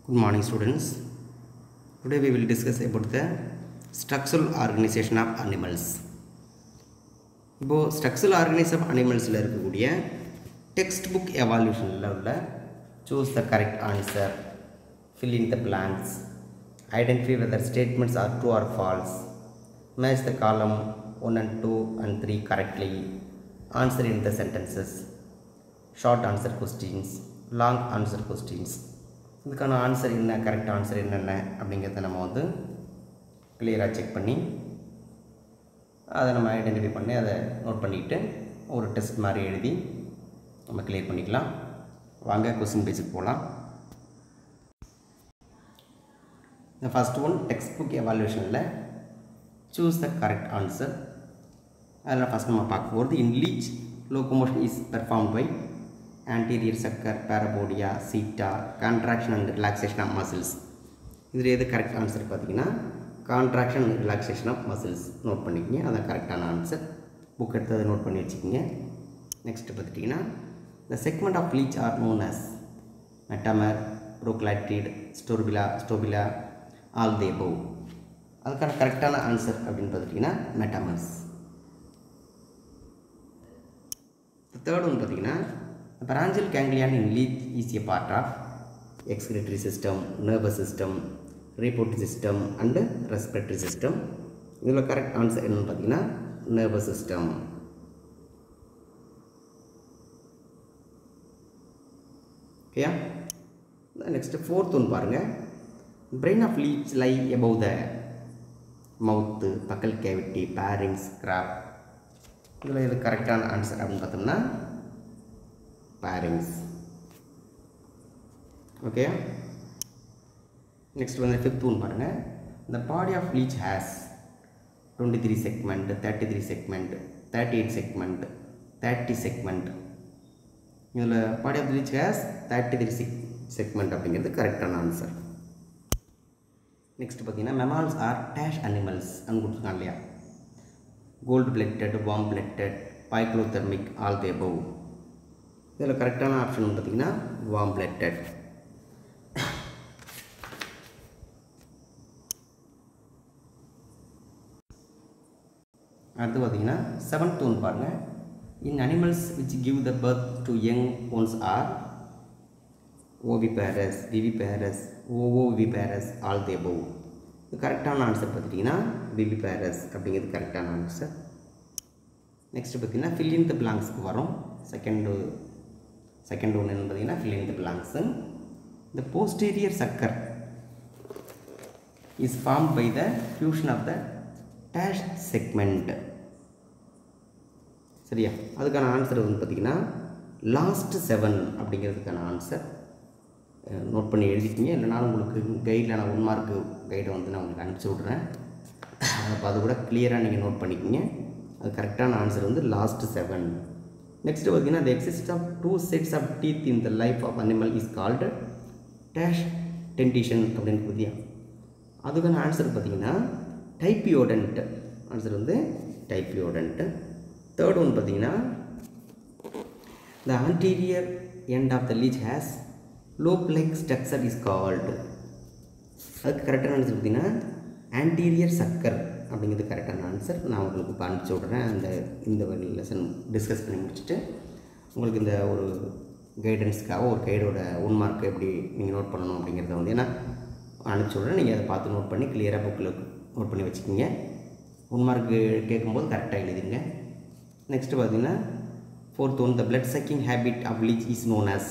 Good morning, students. Today we will discuss about the structural organization of animals. இப்போது structural organise of அனிமல்ஸில் இருக்கக்கூடிய textbook எவால்யூஷனில் உள்ள choose the correct answer fill in the blanks identify whether statements are true or false match the column 1 and 2 and 3 correctly answer in the sentences short answer questions long answer questions இதுக்கான answer என்ன correct answer என்னென்ன அப்படிங்கிறத நம்ம வந்து கிளியராக check பண்ணி அதை நம்ம ஐடென்டிஃபை பண்ணி அதை நோட் பண்ணிக்கிட்டு ஒரு டெஸ்ட் மாதிரி எழுதி நம்ம கிளியர் பண்ணிக்கலாம் வாங்க கொஸ்டின் பேஜுக்கு போகலாம் இந்த ஃபஸ்ட் ஒன் டெக்ஸ்ட் புக் எவாலுவேஷனில் சூஸ் த கரெக்ட் ஆன்சர் அதில் ஃபஸ்ட் நம்ம பார்க்க போகிறது in leech locomotion is perform by anterior sucker parapodia setae contraction and relaxation of muscles இதில் எது கரெக்ட் ஆன்சர் பார்த்தீங்கன்னா contraction and relaxation of muscles note பண்ணிக்கங்க அதான் கரெக்டான ஆன்சர் புக் எடுத்து அதை நோட் பண்ணி வச்சுக்கோங்க நெக்ஸ்ட்டு பார்த்துட்டிங்கன்னா the segment of leech are known as metamer proglottid strobila strobila all the above அதுக்கான கரெக்டான ஆன்சர் அப்படின்னு பார்த்துட்டிங்கன்னா மெட்டாமர்ஸ் தேர்ட் ஒன் பார்த்தீங்கன்னா branchial ganglion in leaf is a part of excretory system, nervous system, reproductive system and respiratory system. இதில் correct answer என்னன்னு பார்த்தீங்கன்னா nervous system ஓகேயா next fourth ஒன்று பாருங்கள் brain of leech lie above the mouth buccal cavity bearings graph இதில் இது கரெக்டான answer அப்படின்னு பார்த்தோம்னா parings ஓகே நெக்ஸ்ட் வந்து ஃபிஃப்த் ஒன் பாருங்கள் இந்த body of leech has twenty three segment thirty three segment thirty eight segment thirty segment இதில் body of leech has thirty three seg segment அப்படிங்கிறது கரெக்டான ஆன்சர் நெக்ஸ்ட் பார்த்தீங்கன்னா மெமால்ஸ் R dash animals அங்கே கொடுத்துருக்காங்க இல்லையா cold blooded warm blooded poikilothermic all the above இதில் கரெக்டான option பார்த்தீங்கன்னா வார்ம் பிளட்டட் அடுத்து பார்த்தீங்கன்னா செவன்த் ஒன் பாருங்கள் in animals which give the birth to young ones are oviparous viviparous V V பேரஸ் all the above இது கரெக்டான answer பார்த்துட்டிங்கன்னா விவி viviparous அப்படிங்கிறது கரெக்டான ஆன்சர் நெக்ஸ்ட் பார்த்தீங்கன்னா ஃபில் இன் த பிளாங்க்ஸ்க்கு வரும் செகண்டு செகண்ட் ஒன்று என்ன பார்த்தீங்கன்னா ஃபில் இன் த பிளாங்க்ஸு இந்த posterior sucker is form by the fusion of the dash segment சரியா அதுக்கான ஆன்சர் வந்து பார்த்திங்கன்னா லாஸ்ட் செவன் அப்படிங்கிறதுக்கான ஆன்சர் நோட் பண்ணி எழுதிக்கிங்க இல்லைனாலும் உங்களுக்கு கைடில் நான் ஒன் மார்க்கு கைடை வந்து நான் உங்களுக்கு அனுப்பிச்சி விட்றேன் அப்போ அது கூட கிளியராக நீங்கள் நோட் பண்ணிக்கிங்க அது கரெக்டான ஆன்சர் வந்து லாஸ்ட் செவன் நெக்ஸ்ட் பார்த்தீங்கன்னா the exist of two sets of teeth in the life of animal is called dash dentition அப்படின்னு புதிய அதுக்கான ஆன்சர் பார்த்தீங்கன்னா டைப்பியோடன்ட் ஆன்சர் வந்து டைப்பியோடன்ட் தேர்ட் ஒன் பார்த்தீங்கன்னா the anterior end of the leech has lobe like structure is called அதுக்கு கரெக்டான answer பார்த்தீங்கன்னா anterior சக்கர் அப்படிங்கிறது கரெக்டான ஆன்சர் நான் உங்களுக்கு இப்போ அனுப்பிச்சி விட்றேன் அந்த இந்த லெசன் டிஸ்கஸ் பண்ணி முடிச்சுட்டு உங்களுக்கு இந்த ஒரு கைடன்ஸ்க்காக ஒரு கைடோட ஒன் மார்க் எப்படி நீங்கள் நோட் பண்ணணும் அப்படிங்கிறத வந்து ஏன்னா அனுப்பிச்சி விட்றேன் நீங்கள் அதை பார்த்து நோட் பண்ணி கிளியராக புக்கில் நோட் பண்ணி வச்சுக்கிங்க ஒன் மார்க்கு கேட்கும்போது கரெக்டாக எழுதிங்க நெக்ஸ்ட்டு பார்த்தீங்கன்னா fourth one the blood sucking habit of leech is known as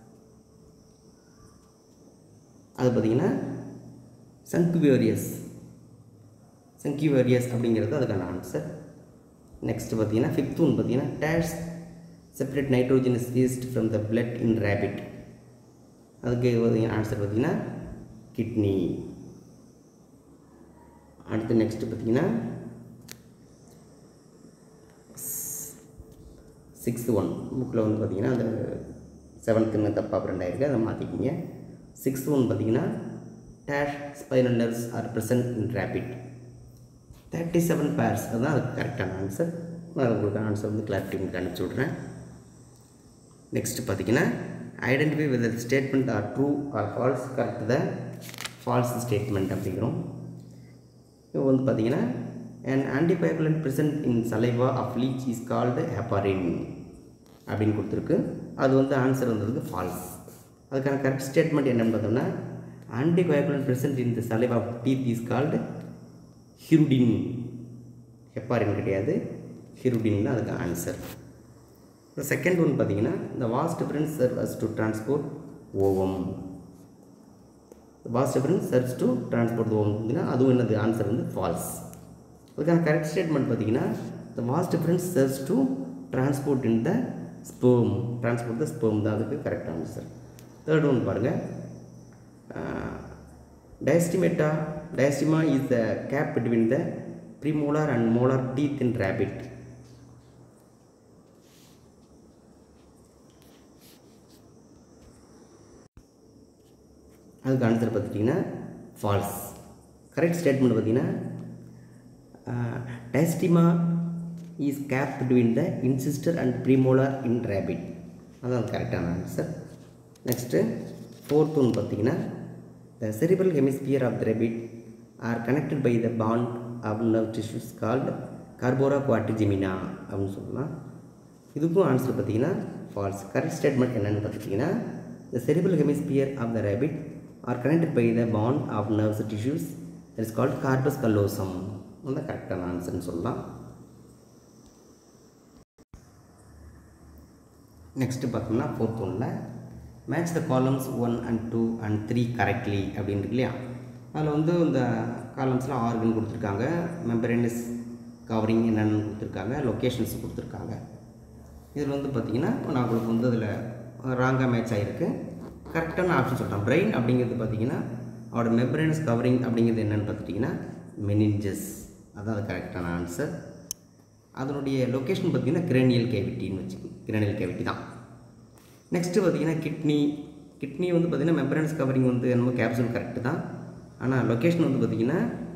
அது பார்த்திங்கன்னா சங்குவேரியஸ் சங்கியூவேரியஸ் அப்படிங்கிறது அதுக்கான ஆன்சர் நெக்ஸ்ட் பார்த்தீங்கன்னா ஃபிஃப்த் ஒன் பார்த்தீங்கன்னா dash separate nitrogen is east from the blood in rabbit அதுக்கு பார்த்தீங்கன்னா ஆன்சர் பார்த்தீங்கன்னா கிட்னி அடுத்து நெக்ஸ்ட் பார்த்தீங்கன்னா சிக்ஸ்த் ஒன் புக்கில் வந்து பார்த்தீங்கன்னா அந்த செவன்த்துன்னு தப்பாக ரெண்டாயிருக்கு அதை மாற்றிக்கிங்க சிக்ஸ்த் ஒன் பார்த்தீங்கன்னா dash spinal nerves are present in rabbit thirty seven pairs அதுதான் அதுக்கு கரெக்டான ஆன்சர் நான் உங்களுக்கு ஆன்சர் வந்து கிளாரிட்டி உங்களுக்கு அனுப்பிச்சி விட்றேன் நெக்ஸ்ட்டு பார்த்தீங்கன்னா identify with statement are true or false correct the false statement அப்படிங்கிறோம் இப்போ வந்து பார்த்தீங்கன்னா an anticoagulant present in saliva of leech is called heparin அப்படின்னு கொடுத்துருக்கு அது வந்து ஆன்சர் வந்ததுக்கு ஃபால்ஸ் அதுக்கான கரெக்ட் ஸ்டேட்மெண்ட் என்னன்னு பார்த்தோம்னா anticoagulant present in the saliva of teeth is called hirudin heparin கிடையாது ஹிருடின் தான் அதுக்கு ஆன்சர் இந்த செகண்ட் ஒன் பார்த்தீங்கன்னா இந்த vas deferens serves to transport ovum vas deferens serves to transport ovum பார்த்தீங்கன்னா அதுவும் என்னது ஆன்சர் வந்து ஃபால்ஸ் அதுக்கான கரெக்ட் ஸ்டேட்மெண்ட் பார்த்தீங்கன்னா the vas deferens serves to transport in the sperm transport the sperm தான் அதுக்கு கரெக்ட் ஆன்சர் தேர்ட் ஒன் பாருங்கள் diastemata diastema is the gap between the premolar and molar teeth in rabbit அதுக்கு answer பார்த்துட்டிங்கன்னா false correct statement பார்த்தீங்கன்னா diastema is gap between the incisor and premolar in rabbit அதான் கரெக்டான answer next fourth one பார்த்தீங்கன்னா the cerebral hemisphere of the rabbit are connected by the band of nerve tissues called corpora quadrigemina அப்படின்னு சொல்லலாம் இதுக்கும் answer பார்த்தீங்கன்னா falls correct statement என்னென்னு பார்த்துட்டிங்கன்னா the cerebral hemisphere of the rabbit are connected by the band of nerves tissues that is called corpus callosum அந்த கரெக்டான ஆன்சர்னு சொல்லலாம் நெக்ஸ்ட்டு பார்த்தோம்னா ஃபோர்த் ஒன்னில் match the columns one and two and three correctly அப்படின்னு இருக்கு இல்லையா அதில் வந்து இந்த காலம்ஸில் ஆர்கன் கொடுத்துருக்காங்க மெம்பரேனஸ் கவரிங் என்னென்னு கொடுத்துருக்காங்க லொக்கேஷன்ஸ் கொடுத்துருக்காங்க இதில் வந்து பார்த்திங்கன்னா நான் உங்களுக்கு வந்து அதில் ராங்காக மேட்ச் ஆகிருக்கு கரெக்டான ஆப்ஷன் சொல்கிறேன் பிரெயின் அப்படிங்கிறது பார்த்திங்கன்னா அவரோட மெம்பரேனஸ் கவரிங் அப்படிங்கிறது என்னென்னு பார்த்துட்டிங்கன்னா மெனிஞ்சஸ் அதான் அது கரெக்டான ஆன்சர் அதனுடைய லொக்கேஷன் பார்த்திங்கன்னா கிரேனியல் கேவிட்டின்னு வச்சுக்கோங்க கிரேனியல் கேவிட்டி தான் நெக்ஸ்ட்டு பார்த்திங்கன்னா கிட்னி கிட்னி வந்து பார்த்திங்கன்னா மெம்பரன்ஸ் கவரிங் வந்து என்னமோ கேப்சூல் கரெக்டு தான் ஆனால் லொக்கேஷன் வந்து பார்த்திங்கன்னா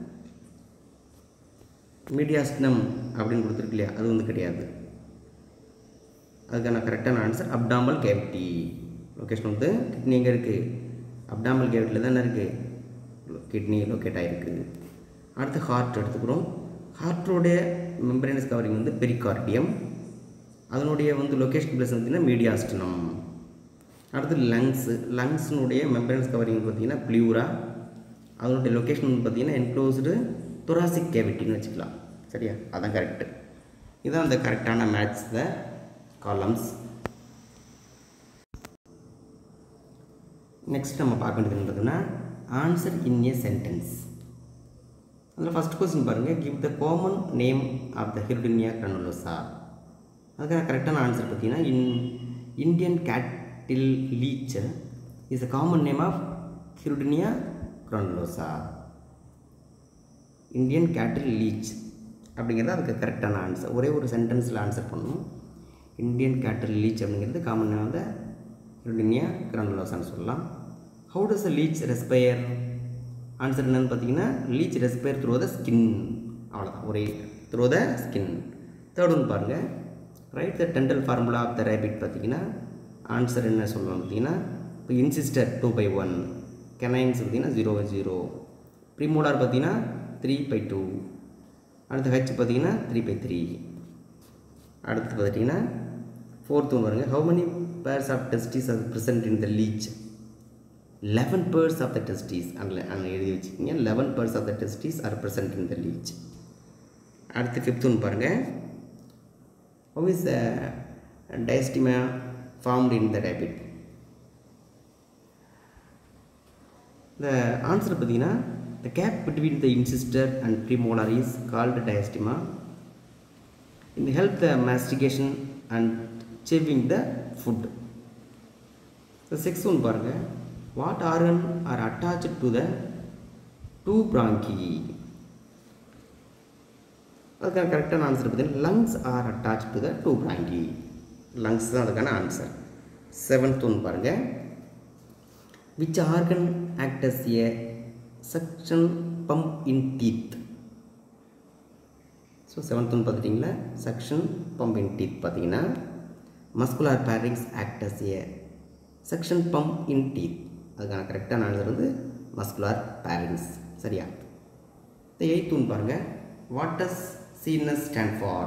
மீடியாஸ்னம் அப்படின்னு கொடுத்துருக்கு இல்லையா அது வந்து கிடையாது அதுக்கான கரெக்டான ஆன்சர் அப்டாமல் கேவிட்டி லொக்கேஷன் வந்து கிட்னி எங்கே இருக்குது அப்டாமல் கேவிட்டியில் தானே இருக்குது கிட்னி லொக்கேட் ஆகிருக்கு அடுத்து ஹார்ட் எடுத்துக்கிறோம் ஹார்ட்டோடைய மெம்பரேனஸ் கவரிங் வந்து பெரிகார்டியம் அதனுடைய வந்து லொக்கேஷன் பிளேஸ் பார்த்தீங்கன்னா மீடியாஸ்டனம் அடுத்து லங்ஸு லங்ஸினுடைய மெம்பரன்ஸ் கவரிங் பார்த்தீங்கன்னா ப்ளியூரா அதனுடைய லொக்கேஷன் வந்து பார்த்தீங்கன்னா என்க்ளோஸ்டு தொராசிக் கேவிட்டின்னு வச்சுக்கலாம் சரியா அதான் கரெக்டு இதுதான் அந்த கரெக்டான மேட்ச் த காலம்ஸ் நெக்ஸ்ட் நம்ம பார்க்க வேண்டியது பார்த்தீங்கன்னா ஆன்சர் இன் ஏ சென்டென்ஸ் அதில் ஃபஸ்ட் கொஸ்டின் பாருங்கள் give the common name of the Hirudinaria granulosa அதுக்கான கரெக்டான ஆன்சர் பார்த்தீங்கன்னா in Indian cattle leech is a common name of Hirudinaria granulosa Indian cattle leech அப்படிங்கிறது அதுக்கு கரெக்டான ஆன்சர் ஒரே ஒரு சென்டென்ஸில் ஆன்சர் பண்ணணும் இந்தியன் கேட்டில் லீச் அப்படிங்கிறது common name of the Hirudinaria கிரனுலோசான்னு சொல்லலாம் how does a leech respire answer என்னன்னு பார்த்தீங்கன்னா leech respire through the skin அவ்வளோதான் ஒரே த்ரூ த ஸ்கின் தேர்ட் ஒன்று பாருங்கள் write the dental formula of the rabbit பார்த்தீங்கன்னா ஆன்சர் என்ன சொல்லலாம் பார்த்தீங்கன்னா இப்போ incisor two by one canines பார்த்தீங்கன்னா ஜீரோ பை ஜீரோ ப்ரீமோலார் பார்த்தீங்கன்னா த்ரீ பை டூ அடுத்து ஹெச் பார்த்தீங்கன்னா த்ரீ பை த்ரீ அடுத்து பார்த்தீங்கன்னா ஃபோர்த் ஒன்று பாருங்கள் how many pairs of testis are present in the leech eleven pairs of the testis அங்கே அங்கே எழுதி வச்சுக்கிங்க eleven pairs of the testis are present in the leech அடுத்து ஃபிஃப்த் ஒன்று பாருங்கள் how is diastema formed in the rabbit இந்த answer பார்த்தீங்கன்னா the gap between the incisor and premolar is called diastema in help the mastication and chewing the food. The sixth one பாருங்க what organ are attached to the two bronchi அதுக்கான கரெக்டான answer பார்த்தீங்கன்னா lungs are attach to the two bronchi lungs தான் அதுக்கான answer seventh one பாருங்கள் which organ act as a suction pump in teeth so seventh one பார்த்துட்டிங்களா suction pump in teeth பார்த்தீங்கன்னா muscular pharynx act as a suction pump in teeth அதுக்கான கரெக்டான answer வந்து muscular pharynx சரியா இந்த eighth one பாருங்கள் what does CNS stand for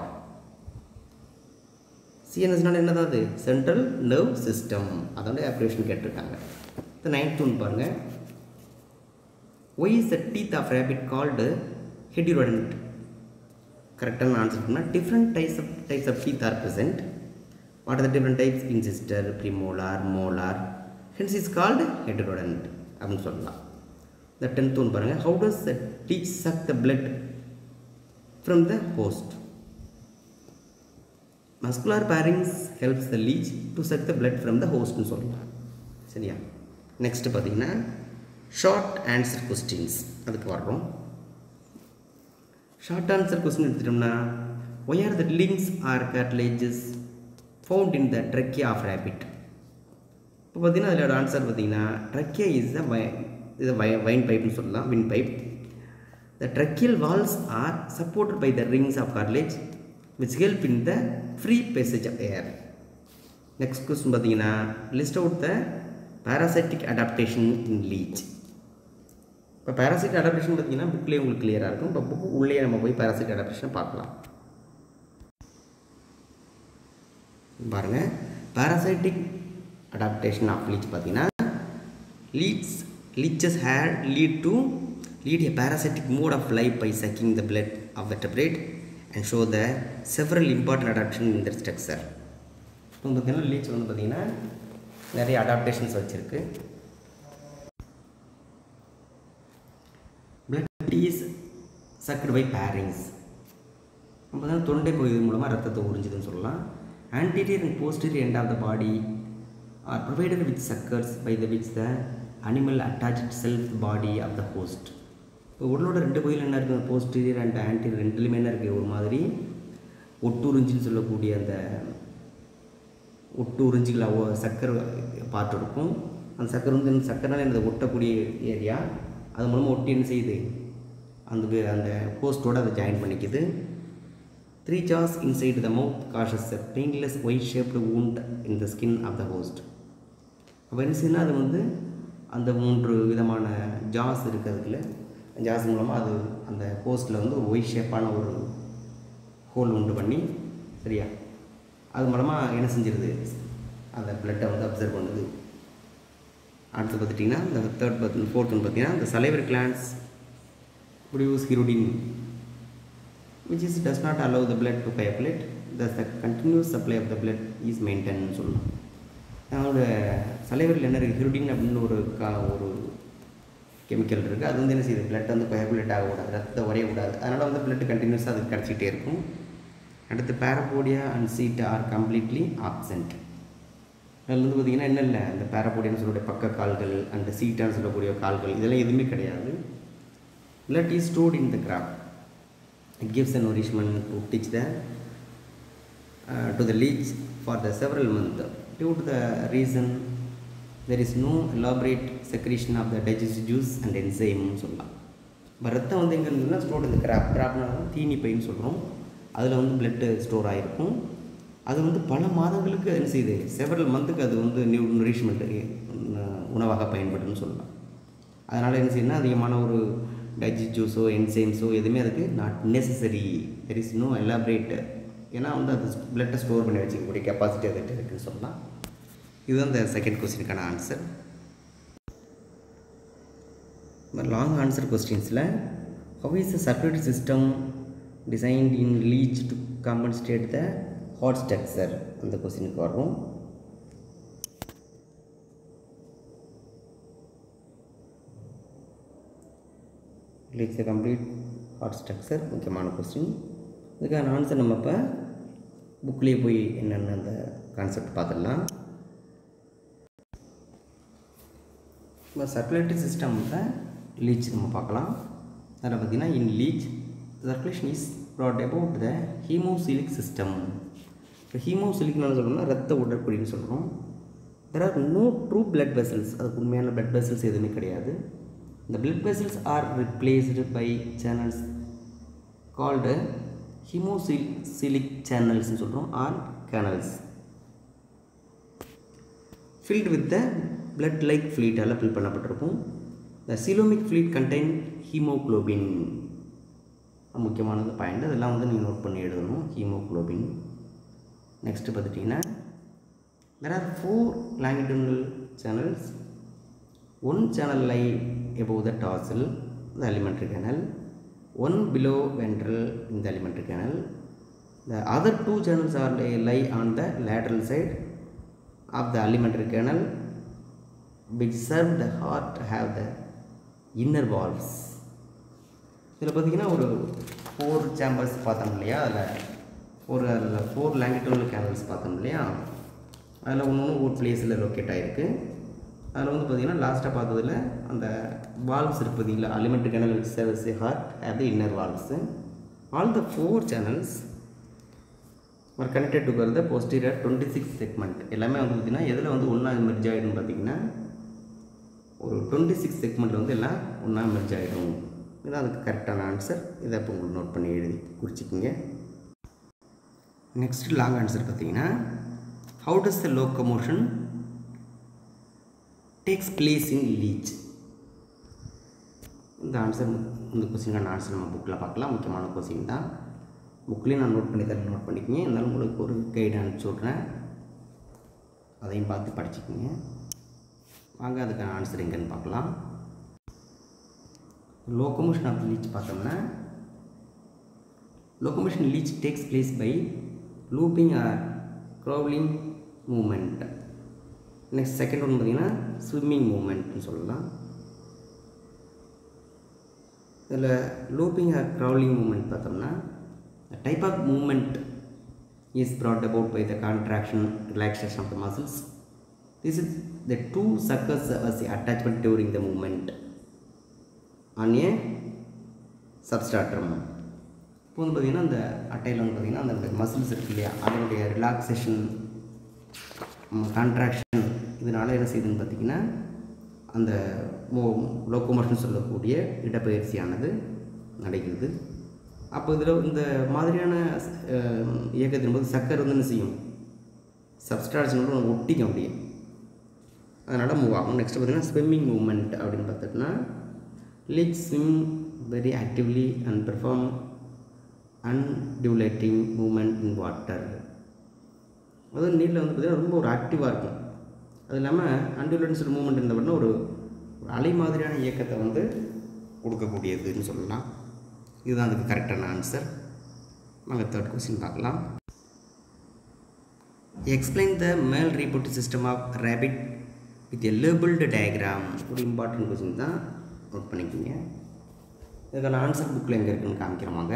சிஎன்எஸ்னால் என்னதான் அது சென்ட்ரல் நர்வ் சிஸ்டம் அதோட ஆப்ரேஷன் கேட்டிருக்காங்க இந்த நைன்த் ஒன் பாருங்கள் why is the teeth of rabbit called heterodont கரெக்டான ஆன்சர் பண்ணால் different types of types of teeth are present what are the different types incisor premolar molar hence is called heterodont அப்படின்னு சொல்லலாம் இந்த tenth one பாருங்கள் how does the leech suck the blood from the host muscular pharynx helps the leech to suck the blood from the ஹோஸ்ட்னு சொல்லலாம் சரியா next பார்த்தீங்கன்னா short answer questions அதுக்கு வர்றோம் ஷார்ட் ஆன்சர் கொஸ்டின் எடுத்துட்டோம்னா why are the rings are cartilages found in the trachea of rabbit இப்போ பார்த்தீங்கன்னா அதோட ஆன்சர் பார்த்தீங்கன்னா ட்ரக்கே இஸ் த வை இது வை வைன் பைப்னு சொல்லலாம் windpipe the tracheal walls are supported by the rings of cartilage which help in the free passage of air next question பார்த்தீங்கன்னா list out the parasitic adaptation in leech இப்போ parasitic adaptation பார்த்தீங்கன்னா புக்லேயே உங்களுக்கு கிளியராக இருக்கும் இப்போ book உள்ளே நம்ம போய் parasitic adaptation பார்க்கலாம் பாருங்கள் parasitic adaptation of leech பார்த்தீங்கன்னா leech leeches had lead to lead a parasitic mode of life by sucking the blood of vertebrate and show the several important adaptation in their structure இப்போ பார்த்தீங்கன்னா leech வந்து பார்த்தீங்கன்னா நிறைய adaptations வச்சுருக்கு blood is sucked by pharynx நம்ம தான் தொண்டை பகுதி மூலமாக ரத்தத்தை உறிஞ்சுதுன்னு சொல்லலாம் anterior and posterior end of the body are provided with suckers by the which the animal attach self body of the host இப்போ உடலோட ரெண்டு பகுதியில் என்ன இருக்குது போஸ்டீரியர் அண்ட் ஆன்டீரியர் ரெண்டுலேயுமே என்ன இருக்குது ஒரு மாதிரி ஒட்டுறிஞ்சின்னு சொல்லக்கூடிய அந்த ஒட்டு உறிஞ்சிகள் சக்கரை பார்ட் இருக்கும் அந்த சக்கரை வந்து சக்கரைனால எனது ஒட்டக்கூடிய ஏரியா அது மூலமாக ஒட்டி என்ன செய்யுது அந்த அந்த போஸ்ட்டோடு அதை ஜாயின் பண்ணிக்குது three jaws inside the mouth causes painless white shaped wound in the skin of the host அப்போ என்ன செய்யணும் அது வந்து அந்த மூன்று விதமான ஜாஸ் இருக்கிறதுல ஜாஸ் மூலமாக அது அந்த ஹோஸ்ட்டில் வந்து ஒரு ஒயிட் ஷேப்பான ஒரு ஹோல் உண்டு பண்ணி சரியா அது மூலமாக என்ன செஞ்சிருது அந்த பிளட்டை வந்து அப்சர்வ் பண்ணுது அடுத்து பார்த்துட்டிங்கன்னா இந்த தேர்ட் பார்த்து ஃபோர்த் ஒன் பார்த்தீங்கன்னா இந்த salivary glands produce hirudin which is does not allow the blood to coagulate thus the continuous supply of the blood is maintained சொல்லலாம் அதோட சலைவரில் என்ன இருக்குது ஹிருடின் அப்படின்னு ஒரு கா ஒரு கெமிக்கல் இருக்குது அது வந்து என்ன செய்யுது பிளட் வந்து கொயகுலேட் ஆகக்கூடாது ரத்தத்தை உடைய கூடாது அதனால் வந்து பிளட் கண்டினியூஸாக அது கிடச்சிக்கிட்டே இருக்கும் அடுத்து parapodia and setae are completely absent அதில் வந்து பார்த்திங்கன்னா என்ன இல்லை இந்த பேரபோடியான்னு சொல்லக்கூடிய பக்க கால்கள் அந்த சீட்டான்னு சொல்லக்கூடிய கால்கள் இதெல்லாம் எதுவுமே கிடையாது blood is stored in the crop it gives a nourishment to teach the uh, to the leech for the several months due to the reason there is no elaborate secretion of the digestive juice and enzyme சொல்லலாம் இப்போ ரத்தம் வந்து எங்கே இருந்ததுன்னா store இந்த graph கிராப்னா தீனி பைன்னு சொல்கிறோம் அதில் வந்து பிளட்டு ஸ்டோர் ஆகிருக்கும் அது வந்து பல மாதங்களுக்கு என்ன செய்யுது செவரல் மந்த்துக்கு அது வந்து நியூ நரிஷ்மெண்ட்டு உணவாக பயன்படுன்னு சொல்லலாம் அதனால் என்ன செய்யணும்னா அதிகமான ஒரு டைஜஸ்ட் ஜூஸோ என்சைம்ஸோ எதுவுமே அதுக்கு not necessary there is no elaborate ஏன்னா வந்து அது பிளட்டை ஸ்டோர் பண்ணி வச்சுக்கக்கூடிய கெப்பாசிட்டி அதுகிட்ட இருக்குன்னு சொல்லலாம் இதுதான் இந்த செகண்ட் கொஸ்டினுக்கான ஆன்சர் லாங் ஆன்சர் கொஸ்டின்ஸில் how is the circulatory system designed in leech to compensate the heart structure அந்த கொஸ்டினுக்கு வரும் லீக்ஸ் கம்ப்ளீட் ஹார்ட் ஸ்ட்ரக்சர் முக்கியமான கொஸ்டின் இதுக்கான ஆன்சர் நம்ம இப்போ புக்லேயே போய் என்னென்ன அந்த கான்செப்ட் பார்த்துடலாம் இப்போ சர்க்குலேட்டரி சிஸ்டமில் லீச் நம்ம பார்க்கலாம் அதில் பார்த்திங்கன்னா in leech circulation is brought about the haemocoelic system இப்போ ஹீமோசிலிக்னு சொல்லணும்னா ரத்த உடற்குழின்னு சொல்கிறோம் there are no true blood vessels அதுக்கு உண்மையான பிளட் வெசல்ஸ் எதுவுமே கிடையாது The blood vessels are replaced by channels called hemocylic channels சொல்கிறோம் or canals. Filled with the blood like ஃப்ளீட்டால் ஃபில் பண்ணப்பட்டிருக்கும் the coelomic fluid contain haemoglobin முக்கியமானது point அதெல்லாம் வந்து நீங்கள் நோட் பண்ணி எழுதணும் ஹீமோக்ளோபின் நெக்ஸ்ட்டு பார்த்துட்டிங்கன்னா there are four longitudinal channels one channel lie above the dorsal the alimentary canal one below ventral in the alimentary canal the other two channels are lie, lie on the lateral side of the alimentary canal which serve the heart to have the inner valves இதில் பார்த்தீங்கன்னா ஒரு four chambers பார்த்தோம் இல்லையா அதில் ஒரு அதில் four லாங்கிட்டோனல் canals பார்த்தோம் இல்லையா அதில் ஒன்று ஒன்று ஒரு பிளேஸில் லொக்கேட் ஆகிருக்கு அதில் வந்து பார்த்திங்கன்னா லாஸ்ட்டாக பார்த்ததில் அந்த வால்வ்ஸ் இருக்கு பார்த்தீங்களா அலிமெண்ட் கேனல் சர்வீஸ் ஹார்ட் அது inner valves all the four channels are connected to the posterior twenty six segment எல்லாமே வந்து பார்த்திங்கன்னா எதில் வந்து ஒன்றா மெர்ஜ் ஆகிடும்னு பார்த்தீங்கன்னா ஒரு டுவெண்ட்டி சிக்ஸ் செக்மெண்ட்டில் வந்து எல்லாம் ஒன்றா மெர்ஜ் ஆகிடும் இதுதான் அதுக்கு கரெக்டான ஆன்சர் இதை இப்போ உங்களுக்கு நோட் பண்ணி எழுதி குறிச்சிக்கிங்க நெக்ஸ்ட் லாங் ஆன்சர் பார்த்தீங்கன்னா how does the locomotion takes place in leech இந்த ஆன்சர் இந்த கொஸ்டினுக்கான ஆன்சர் நம்ம புக்கில் பார்க்கலாம் முக்கியமான கொஸ்டின் தான் புக்லேயும் நான் நோட் பண்ணி தரேன் நோட் பண்ணிக்கிங்க இருந்தாலும் உங்களுக்கு ஒரு கைடு அனுப்பிச்சி விட்றேன் அதையும் பார்த்து படிச்சுக்கிங்க வாங்க அதுக்கான ஆன்சர் எங்கேன்னு பார்க்கலாம் லோக்கமோஷன் ஆஃப் லீச் பார்த்தோம்னா locomotion leech takes place by looping or crawling movement next second ஒன்று பார்த்தீங்கன்னா ஸ்விம்மிங் மூமெண்ட்னு சொல்லலாம் இதில் லூப்பிங் ஆர் க்ரௌலிங் மூமெண்ட் பார்த்தோம்னா type of movement is brought about by the contraction relaxation of the muscles this is the two suckers as the attachment during the movement on a substratum இப்போ வந்து பார்த்திங்கன்னா அந்த அட்டையில் வந்து பார்த்திங்கன்னா அந்த muscles இருக்கு இல்லையா அதனுடைய ரிலாக்ஸேஷன் கான்ட்ராக்ஷன் இதனால் என்ன செய்யுதுன்னு பார்த்திங்கன்னா அந்த மோ லோக்கோமோஷன் சொல்லக்கூடிய இடப்பெயர்ச்சியானது நடக்கிறது அப்போ இதில் இந்த மாதிரியான அஹ், இயக்கத்தின் போது சக்கர் வந்து என்ன செய்யும் சப்ஸ்ட்ராக்ஷனோட ஒட்டிக்கும் அப்படியே அதனால் மூவ் ஆகும் நெக்ஸ்ட் பார்த்தீங்கன்னா ஸ்விம்மிங் மூமெண்ட் அப்படின்னு பார்த்துட்டோன்னா leech swim very actively and perform undulating movement in water அதுவும் நீரில் வந்து பார்த்திங்கன்னா ரொம்ப ஒரு ஆக்டிவாக இருக்கும் அது இல்லாமல் அன்டிவுலேட்ஸ் மூமெண்ட் இருந்த உடனே ஒரு ஒரு அலை மாதிரியான இயக்கத்தை வந்து கொடுக்கக்கூடியதுன்னு சொல்லலாம் இதுதான் அதுக்கு கரெக்டான ஆன்சர் நாங்கள் தேர்ட் கொஸ்டின் பார்க்கலாம் explain the male reproductive system of rabbit with a labelled diagram ஒரு இம்பார்ட்டன்ட் கொஸ்டின் தான் நோட் பண்ணிக்கோங்க இதுக்கான ஆன்சர் புக்கில் எங்கே இருக்குன்னு காமிக்கிறோமாங்க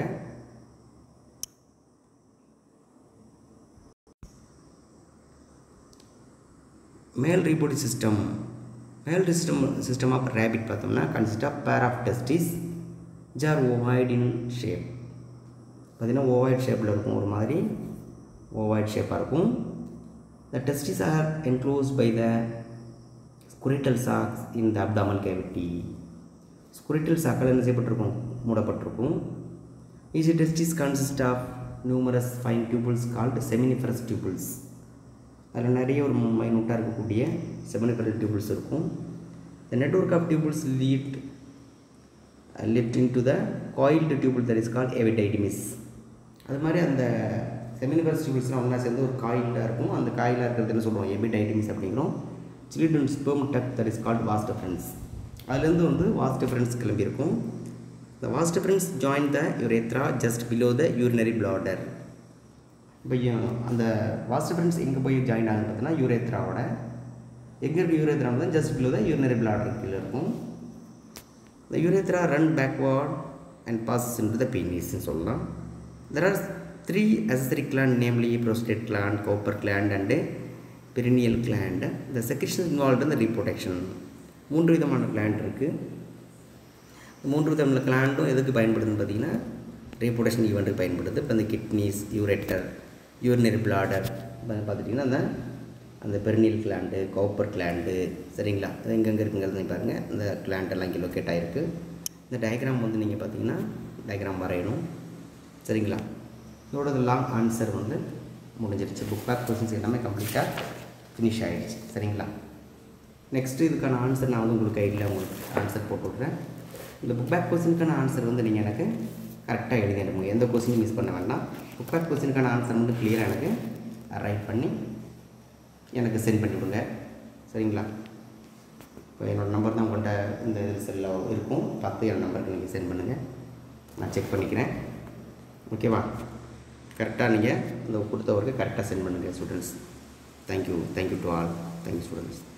male reproductive system male system system of rabbit பார்த்தோம்னா consist of pair of testis are ovoid in shape பார்த்தீங்கன்னா ஓவாய்ட் ஷேப்பில் இருக்கும் ஒரு மாதிரி ஓவாய்ட் ஷேப்பாக இருக்கும் the testis are enclosed by the scrotal sacs in the abdominal cavity ஸ்குரிட்டல் சாக்கள் என்ன செய்யப்பட்டிருக்கும் மூடப்பட்டிருக்கும் each testis consist of numerous fine tubules called seminiferous tubules அதில் நிறைய ஒரு மைனூட்டாக இருக்கக்கூடிய செமினிஃபரஸ் டியூபிள்ஸ் இருக்கும் the network of tubules lead lift in to the coiled tubule that is call epididymis அது மாதிரி அந்த செமினிஃபரஸ் டியூபிள்ஸ்லாம் ஒன்றா சேர்ந்து ஒரு காயிலாக இருக்கும் அந்த காயிலாக இருக்கிறது என்ன சொல்கிறோம் எபிடைடிமிஸ் அப்படிங்கிறோம் சிலிடன் sperm duct that is called vas deferens அதுலேருந்து வந்து வாஸ் டிஃபரன்ஸ் கிளம்பியிருக்கும் the vas deferens join the urethra just below the urinary bladder இப்போ அந்த வாஸ் டிஃபரன்ஸ் எங்கே போய் ஜாயின் ஆகுன்னு பார்த்தீங்கன்னா யூரேத்ராவோட எங்கே இருக்குது யூரேத்ரா தான் just below the urinary bladder கீழே இருக்கும் The urethra run backward and passes into the penis ன்னு சொல்லலாம் there are three accessory gland namely prostate gland copper gland and perineal gland the secretion involved in the reproduction மூன்று விதமான gland இருக்குது மூன்று விதமான கிளாண்டும் எதுக்கு பயன்படுதுன்னு பார்த்தீங்கன்னா ரீப்ரொடக்ஷன் ஈவெண்ட்டுக்கு பயன்படுது இப்போ இந்த கிட்னிஸ் யூரெட்டர் யூரினரி பிளாடர் பார்த்துட்டிங்கன்னா அந்த அந்த பெர்னியல் கிளாண்டு கவுப்பர் கிளாண்டு சரிங்களா அது எங்கெங்கே இருக்குங்கிறது பாருங்கள் இந்த கிளாண்ட் எல்லாம் இங்கே லொக்கேட் ஆகிருக்கு இந்த டயக்ராம் வந்து நீங்கள் பார்த்தீங்கன்னா டயக்ராம் வரையணும் சரிங்களா இதோட லாங் ஆன்சர் வந்து முடிஞ்சிருச்சு புக் பேக் கொஸ்டின்ஸ் எல்லாமே கம்ப்ளீட்டாக ஃபினிஷ் ஆகிடுச்சு சரிங்களா நெக்ஸ்ட்டு இதுக்கான ஆன்சர் நான் வந்து உங்களுக்கு கைடில் உங்களுக்கு ஆன்சர் போட்டு விட்றேன் இந்த புக் பேக் கொஸ்டினுக்கான ஆன்சர் வந்து நீங்கள் எனக்கு கரெக்டாக எழுதி அனுப்புங்க எந்த கொஸ்டினும் மிஸ் பண்ண வேண்டாம் புக் பேக் கொஸ்டினுக்கான ஆன்சர் வந்து கிளியராக எனக்கு ரைட் பண்ணி எனக்கு சென்ட் பண்ணி விடுங்க சரிங்களா இப்போ என்னோடய நம்பர் தான் உங்கள்கிட்ட இந்த செல்லில் இருக்கும் பார்த்து என் நம்பருக்கு நீங்கள் சென்ட் பண்ணுங்கள் நான் செக் பண்ணிக்கிறேன் ஓகேவா கரெக்டாக நீங்கள் இந்த கொடுத்த ஒர்க்கு கரெக்டாக சென்ட் பண்ணுங்கள் students thank you thank you to all thank you students